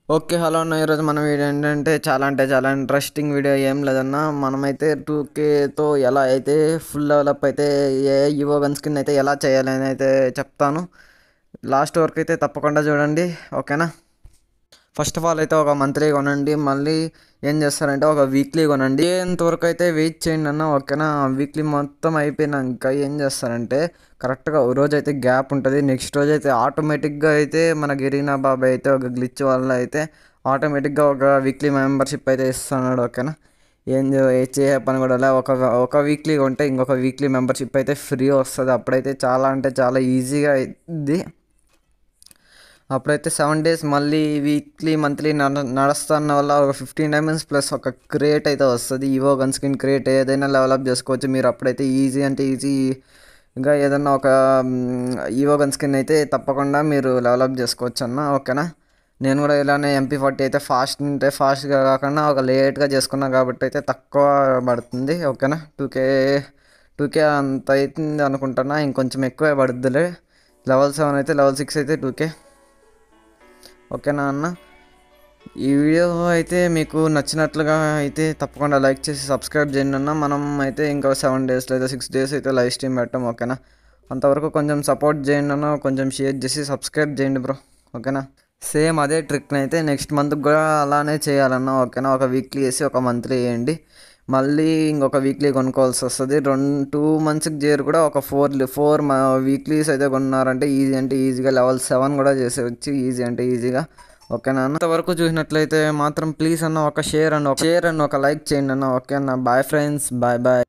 okay hello అన్న ఈరోజు మన వీడియో ఏంటంటే చాలా అంటే చాలా ఇంట్రెస్టింగ్ వీడియో ఏం లేదన్న మనమైతే టూ కేతో ఎలా అయితే ఫుల్ డెవలప్ అయితే ఏ యువో గన్ స్కిన్ అయితే ఎలా చేయాలని అయితే చెప్తాను లాస్ట్ వరకు అయితే తప్పకుండా చూడండి ఓకేనా ఫస్ట్ ఆఫ్ ఆల్ అయితే ఒక మంత్లీ కొనండి మళ్ళీ ఏం చేస్తారంటే ఒక వీక్లీ కొనండి ఎంతవరకు అయితే వెయిట్ చేయండి అన్న ఓకేనా వీక్లీ మొత్తం అయిపోయినాక ఏం చేస్తారంటే కరెక్ట్గా ఒక రోజు అయితే గ్యాప్ ఉంటుంది నెక్స్ట్ రోజు అయితే ఆటోమేటిక్గా అయితే మన గిరీనా బాబాయ్ అయితే ఒక గ్లిచ్ వల్ల అయితే ఆటోమేటిక్గా ఒక వీక్లీ మెంబర్షిప్ అయితే ఇస్తున్నాడు ఓకేనా ఏం చే- ఏ చేయ పని కూడా లే ఒక ఒక వీక్లీ కొంటే ఇంకొక వీక్లీ మెంబర్షిప్ అయితే ఫ్రీ వస్తుంది అప్పుడైతే చాలా అంటే చాలా ఈజీగా అయింది అప్పుడైతే సెవెన్ డేస్ మళ్ళీ వీక్లీ మంత్లీ నడ నడుస్తున్న వల్ల ఒక ఫిఫ్టీన్ డైమండ్స్ ప్లస్ ఒక క్రియేట్ అయితే వస్తుంది ఈవో గన్ స్కిన్ క్రియేట్ ఏదైనా డెవలప్ చేసుకోవచ్చు మీరు అప్పుడైతే ఈజీ అంటే ఈజీ ఇంకా ఏదన్నా ఒక ఈవో గన్ స్కిన్ అయితే తప్పకుండా మీరు డెవలప్ చేసుకోవచ్చు అన్న ఓకేనా నేను కూడా ఇలానే ఎంపీ ఫార్టీ అయితే ఫాస్ట్ ఉంటే ఫాస్ట్గా కాకుండా ఒక లేట్గా చేసుకున్నా కాబట్టి అయితే తక్కువ పడుతుంది ఓకేనా టూ కే టూ కే అంత అవుతుంది అనుకుంటున్నా ఇంకొంచెం ఎక్కువే పడుద్దిలే లెవెల్ సెవెన్ అయితే లెవెల్ సిక్స్ అయితే టూ కే ఓకేనా అన్న ఈ వీడియో అయితే మీకు నచ్చినట్లుగా అయితే తప్పకుండా లైక్ చేసి సబ్స్క్రైబ్ చేయండి అన్న మనం అయితే ఇంకా సెవెన్ డేస్ లేదా సిక్స్ డేస్ అయితే లైవ్ స్ట్రీమ్ పెట్టాం ఓకేనా అంతవరకు కొంచెం సపోర్ట్ చేయండి అన్న కొంచెం షేర్ చేసి సబ్స్క్రైబ్ చేయండి బ్రో ఓకేనా సేమ్ అదే ట్రిక్ని అయితే నెక్స్ట్ మంత్కి కూడా అలానే చేయాలన్న ఓకేనా ఒక వీక్లీ వేసి ఒక మంత్లీ వేయండి మళ్ళీ ఇంకొక వీక్లీ కొనుక్కోవాల్సి వస్తుంది రెండు టూ మంత్స్కి చేరు కూడా ఒక ఫోర్ ఫోర్ వీక్లీస్ అయితే కొన్నారంటే ఈజీ అంటే ఈజీగా లెవెల్ సెవెన్ కూడా చేసేవచ్చు ఈజీ అంటే ఈజీగా ఓకేనా అన్న అంతవరకు చూసినట్లయితే మాత్రం ప్లీజ్ అన్న ఒక షేర్ అన్న ఒక షేర్ అన్న ఒక లైక్ చేయండి అన్న ఓకే అన్న బాయ్ ఫ్రెండ్స్ బాయ్ బాయ్